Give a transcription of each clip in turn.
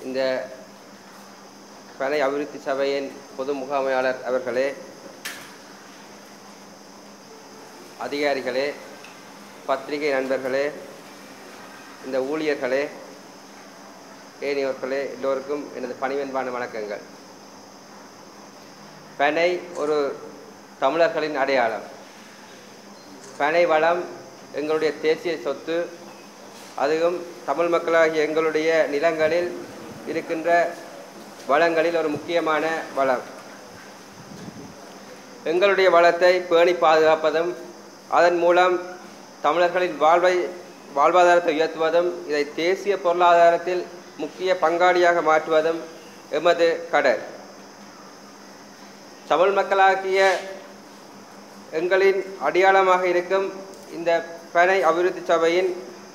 இந்த பனை அபிவிருத்தி சபையின் பொது முகாமையாளர் அவர்களே அதிகாரிகளே பத்திரிகை நண்பர்களே இந்த ஊழியர்களே ஏனையோர்களே எல்லோருக்கும் எனது பணிவென்பான வணக்கங்கள் பனை ஒரு தமிழர்களின் அடையாளம் பனை வளம் எங்களுடைய தேசிய சொத்து அதுவும் தமிழ் மக்களாகிய எங்களுடைய நிலங்களில் இருக்கின்ற வளங்களில் ஒரு முக்கியமான வளம் எங்களுடைய வளத்தை பேணி பாதுகாப்பதும் அதன் மூலம் தமிழர்களின் வாழ்வை வாழ்வாதாரத்தை உயர்த்துவதும் இதை தேசிய பொருளாதாரத்தில் முக்கிய பங்காளியாக மாற்றுவதும் எமது கடல் தமிழ் மக்களாகிய எங்களின் அடையாளமாக இருக்கும் இந்த பனை அபிவிருத்தி சபையின்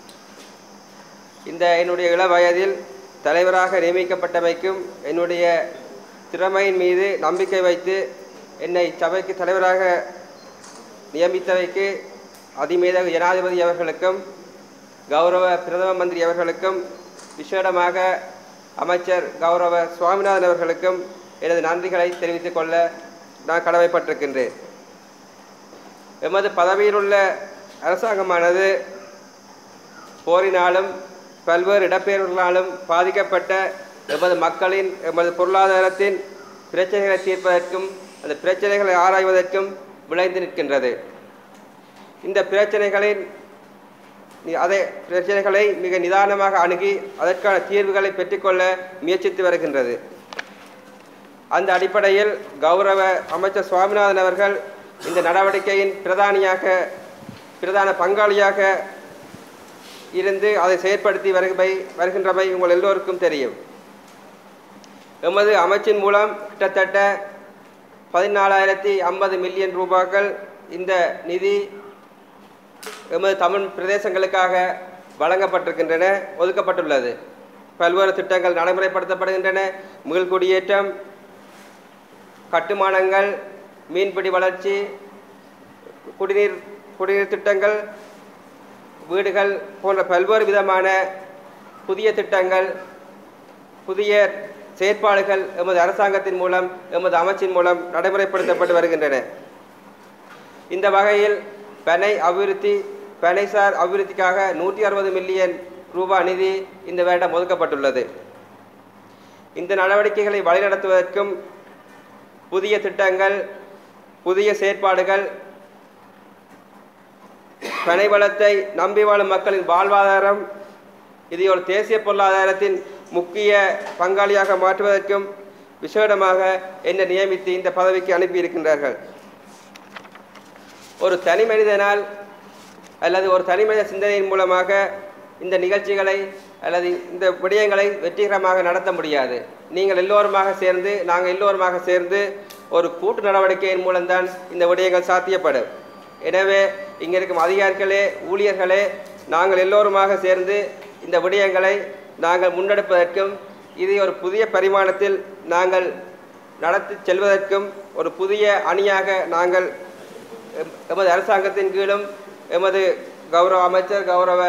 இந்த என்னுடைய இள வயதில் தலைவராக நியமிக்கப்பட்டமைக்கும் என்னுடைய திறமையின் மீது நம்பிக்கை வைத்து என்னை சபைக்கு தலைவராக நியமித்தவைக்கு அதிமேதக ஜனாதிபதி அவர்களுக்கும் கௌரவ பிரதம மந்திரி அவர்களுக்கும் விசேடமாக அமைச்சர் கௌரவ சுவாமிநாதன் அவர்களுக்கும் எனது நன்றிகளை தெரிவித்துக் கொள்ள நான் கடமைப்பட்டிருக்கின்றேன் எமது பதவியில் உள்ள அரசாங்கமானது போரினாலும் பல்வேறு இடப்பெயர்வுகளாலும் பாதிக்கப்பட்ட எமது மக்களின் எமது பொருளாதாரத்தின் பிரச்சனைகளை தீர்ப்பதற்கும் அந்த பிரச்சனைகளை ஆராய்வதற்கும் விளைந்து நிற்கின்றது இந்த பிரச்சனைகளின் நி- அதை பிரச்சனைகளை மிக நிதானமாக அணுகி அதற்கான தீர்வுகளை பெற்றுக்கொள்ள முயற்சித்து வருகின்றது அந்த அடிப்படையில் கௌரவ அமைச்சர் சுவாமிநாதன் அவர்கள் இந்த நடவடிக்கையின் பிரதானியாக பிரதான பங்காளியாக இருந்து அதை செயற்படுத்தி வருகை வருகின்றமை உங்கள் எல்லோருக்கும் தெரியும் எமது அமைச்சின் மூலம் கிட்டத்தட்ட பதினாலாயிரத்தி ஐம்பது மில்லியன் ரூபாய்கள் இந்த நிதி எமது தமிழ் பிரதேசங்களுக்காக வழங்கப்பட்டிருக்கின்றன ஒதுக்கப்பட்டுள்ளது பல்வேறு திட்டங்கள் நடைமுறைப்படுத்தப்படுகின்றன மீள்குடியேற்றம் கட்டுமானங்கள் மீன்பிடி வளர்ச்சி குடிநீர் குடிநீர் திட்டங்கள் வீடுகள் போன்ற பல்வேறு விதமான புதிய திட்டங்கள் புதிய செயற்பாடுகள் எமது அரசாங்கத்தின் மூலம் எமது அமைச்சின் மூலம் நடைமுறைப்படுத்தப்பட்டு வருகின்றன இந்த வகையில் பனை அபிவிருத்தி பனைசார் அபிவிருத்திக்காக நூற்றி அறுபது மில்லியன் ரூபாய் நிதி இந்த வருடம் ஒதுக்கப்பட்டுள்ளது இந்த நடவடிக்கைகளை வழிநடத்துவதற்கும் புதிய திட்டங்கள் புதிய செயற்பாடுகள் பனை வளத்தை நம்பி வாழும் மக்களின் வாழ்வாதாரம் இது ஒரு தேசிய பொருளாதாரத்தின் முக்கிய பங்காளியாக மாற்றுவதற்கும் விசேடமாக என்னை நியமித்து இந்த பதவிக்கு அனுப்பியிருக்கின்றார்கள் ஒரு தனி மனிதனால் அல்லது ஒரு தனி மனித சிந்தனையின் மூலமாக இந்த நிகழ்ச்சிகளை அல்லது இந்த விடயங்களை வெற்றிகரமாக நடத்த முடியாது நீங்கள் எல்லோருமாக சேர்ந்து நாங்கள் எல்லோருமாக சேர்ந்து ஒரு கூட்டு நடவடிக்கையின் மூலம்தான் இந்த விடயங்கள் சாத்தியப்படும் எனவே இங்கே இருக்கும் அதிகாரிகளே ஊழியர்களே நாங்கள் எல்லோருமாக சேர்ந்து இந்த விடயங்களை நாங்கள் முன்னெடுப்பதற்கும் இதை ஒரு புதிய பரிமாணத்தில் நாங்கள் நடத்தி செல்வதற்கும் ஒரு புதிய அணியாக நாங்கள் எம்- எமது அரசாங்கத்தின் கீழும் எமது கௌரவ அமைச்சர் கௌரவ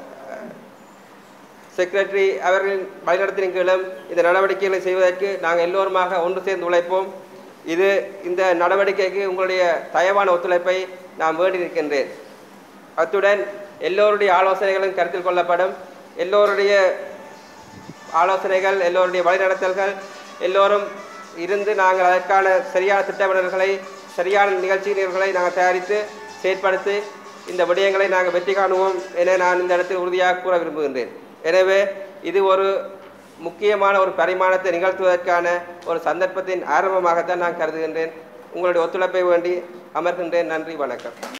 செக்ரட்டரி அவர்களின் வழிநடத்தின் கீழும் இந்த நடவடிக்கைகளை செய்வதற்கு நாங்கள் எல்லோருமாக ஒன்று சேர்ந்து உழைப்போம் இது இந்த நடவடிக்கைக்கு உங்களுடைய தயவான ஒத்துழைப்பை நான் வேண்டி நிற்கின்றேன் அத்துடன் எல்லோருடைய ஆலோசனைகளும் கருத்தில் கொள்ளப்படும் எல்லோருடைய ஆலோசனைகள் எல்லோருடைய வழிநடத்தல்கள் எல்லோரும் இருந்து நாங்கள் அதற்கான சரியான திட்டமிடல்களை சரியான நிகழ்ச்சிகளை நாங்கள் தயாரித்து செயற்படுத்தி இந்த விடயங்களை நாங்கள் வெற்றி காணுவோம் என நான் இந்த இடத்தில் உறுதியாக கூற விரும்புகின்றேன் எனவே இது ஒரு முக்கியமான ஒரு பரிமாணத்தை நிகழ்த்துவதற்கான ஒரு சந்தர்ப்பத்தின் ஆரம்பமாகத்தான் நான் கருதுகின்றேன் உங்களுடைய ஒத்துழைப்பை வேண்டி அமர்கின்றேன் நன்றி வணக்கம்